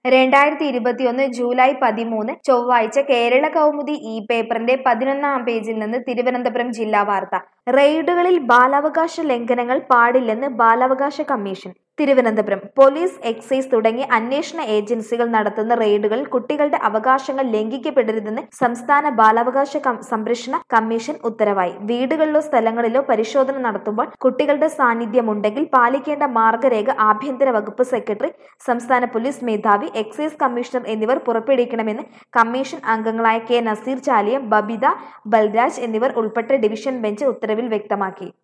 രണ്ടായിരത്തി ഇരുപത്തിയൊന്ന് ജൂലൈ പതിമൂന്ന് ചൊവ്വാഴ്ച കേരള കൗമുദി ഇ പേപ്പറിന്റെ പതിനൊന്നാം പേജിൽ നിന്ന് തിരുവനന്തപുരം ജില്ലാ വാർത്ത റെയ്ഡുകളിൽ ബാലാവകാശ ലംഘനങ്ങൾ പാടില്ലെന്ന് ബാലാവകാശ കമ്മീഷൻ തിരുവനന്തപുരം പോലീസ് എക്സൈസ് തുടങ്ങിയ അന്വേഷണ ഏജൻസികൾ നടത്തുന്ന റെയ്ഡുകളിൽ കുട്ടികളുടെ അവകാശങ്ങൾ ലംഘിക്കപ്പെടരുതെന്ന് സംസ്ഥാന ബാലാവകാശ കം- സംരക്ഷണ കമ്മീഷൻ ഉത്തരവായി വീടുകളിലോ സ്ഥലങ്ങളിലോ പരിശോധന നടത്തുമ്പോൾ കുട്ടികളുടെ സാന്നിധ്യമുണ്ടെങ്കിൽ പാലിക്കേണ്ട മാർഗരേഖ ആഭ്യന്തര വകുപ്പ് സെക്രട്ടറി സംസ്ഥാന പോലീസ് മേധാവി എക്സൈസ് കമ്മീഷണർ എന്നിവർ പുറപ്പെടുവിക്കണമെന്ന് കമ്മീഷൻ അംഗങ്ങളായ കെ നസീർ ചാലിയം ബബിത ബൽരാജ് എന്നിവർ ഉൾപ്പെട്ട ഡിവിഷൻ ബെഞ്ച് ഉത്തരവിൽ വ്യക്തമാക്കി